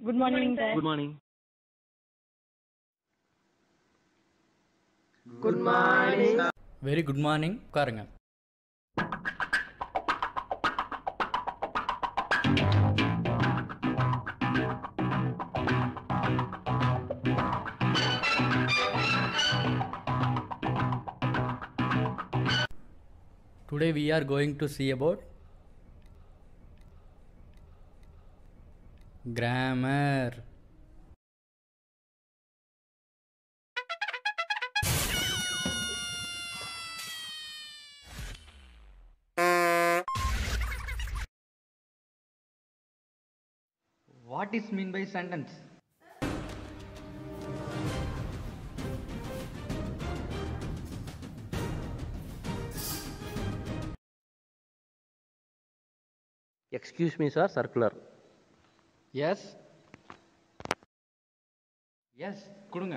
Good morning sir good morning very good morning உட்காருங்க Today we are going to see about grammar. What is mean by sentence? Excuse me sir circular Yes. Yes, கொடுங்க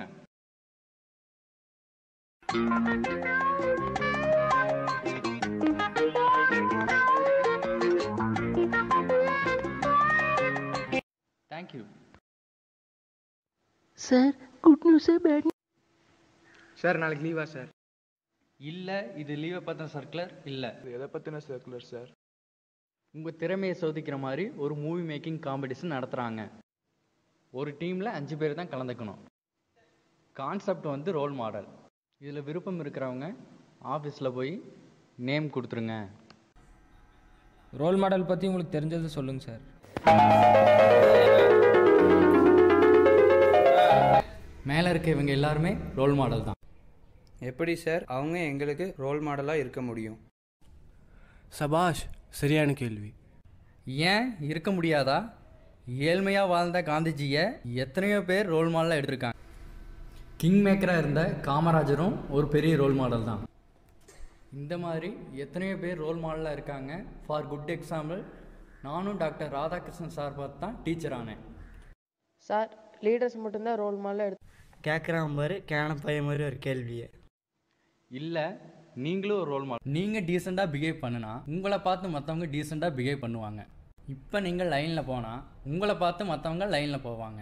thank you sir good நியூஸா bad sir நாளைக்கு லீவா sir இல்லை இது லீவை பற்றின circular இல்லை இது எதை பற்றின சர்க்குலர் சார் உங்கள் திறமையை சோதிக்கிற மாதிரி ஒரு மூவி மேக்கிங் காம்படிஷன் நடத்துகிறாங்க ஒரு டீமில் அஞ்சு பேர் தான் கலந்துக்கணும் கான்செப்ட் வந்து ரோல் மாடல் இதில் விருப்பம் இருக்கிறவங்க ஆஃபீஸில் போய் நேம் கொடுத்துருங்க ரோல் மாடல் பற்றி உங்களுக்கு தெரிஞ்சதை சொல்லுங்கள் சார் மேலே இருக்க இவங்க எல்லாருமே ரோல் மாடல் தான் எப்படி சார் அவங்க எங்களுக்கு ரோல் மாடலாக இருக்க முடியும் சபாஷ் சரியான கேள்வி ஏன் இருக்க முடியாதா ஏழ்மையாக வாழ்ந்த காந்திஜியை எத்தனையோ பேர் ரோல் மாடலாக எடுத்திருக்காங்க கிங் மேக்கராக இருந்த காமராஜரும் ஒரு பெரிய ரோல் மாடல் தான் இந்த மாதிரி எத்தனையோ பேர் ரோல் மாடலாக இருக்காங்க ஃபார் குட் எக்ஸாம்பிள் நானும் டாக்டர் ராதாகிருஷ்ணன் சார் பார்த்து தான் டீச்சர் ஆனேன் சார் லீடர்ஸ் மட்டும்தான் ரோல் மாடலாக எடுத்து கேட்குறான் பாரு கேன பையன் மாதிரி ஒரு கேள்வியை இல்லை நீங்களும் ஒரு ரோல் மாடல் நீங்கள் டீசெண்டாக பிஹேவ் பண்ணுனா உங்களை பார்த்து மற்றவங்க டீசெண்டாக பிஹேவ் பண்ணுவாங்க இப்போ நீங்கள் லைனில் போனால் உங்களை பார்த்து மற்றவங்க லைனில் போவாங்க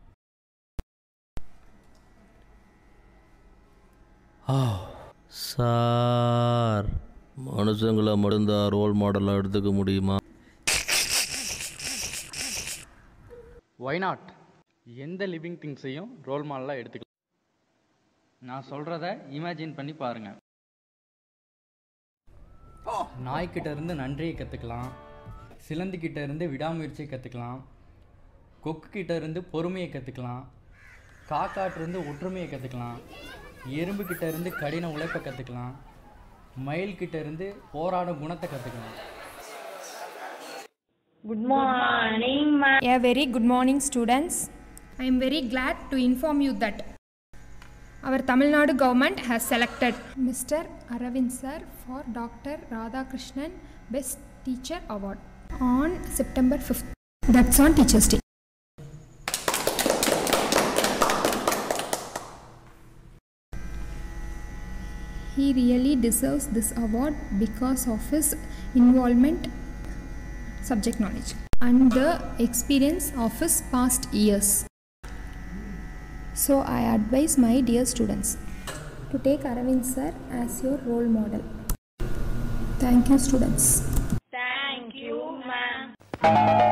சார் மனுஷங்களை மட்டும்தான் ரோல் மாடலாக எடுத்துக்க முடியுமா ஒய் நாட் எந்த லிவிங் திங்ஸையும் ரோல் மாடலாக எடுத்துக்கலாம் நான் சொல்கிறத இமேஜின் பண்ணி பாருங்கள் நாய்க்கிட்ட இருந்து நன்றியை கற்றுக்கலாம் சிலந்திக்கிட்ட இருந்து விடாமுயற்சியை கற்றுக்கலாம் கொக்கு கிட்ட இருந்து பொறுமையை கற்றுக்கலாம் காக்காட்டிருந்து ஒற்றுமையை கற்றுக்கலாம் எறும்பு கிட்ட இருந்து கடின உழைப்பை கற்றுக்கலாம் மயில் கிட்ட இருந்து போராடும் குணத்தை கற்றுக்கலாம் good morning ma'am A very good morning, students. I am very glad to inform you that our Tamil Nadu government has selected Mr. Aravind sir for Dr. Radhakrishnan Best Teacher Award on September 5th. That's on Teachers' Day. He really deserves this award because of his involvement subject knowledge and the experience of his past years. So I advise my dear students to take Aravind sir as your role model. Thank you students. Thank you ma'am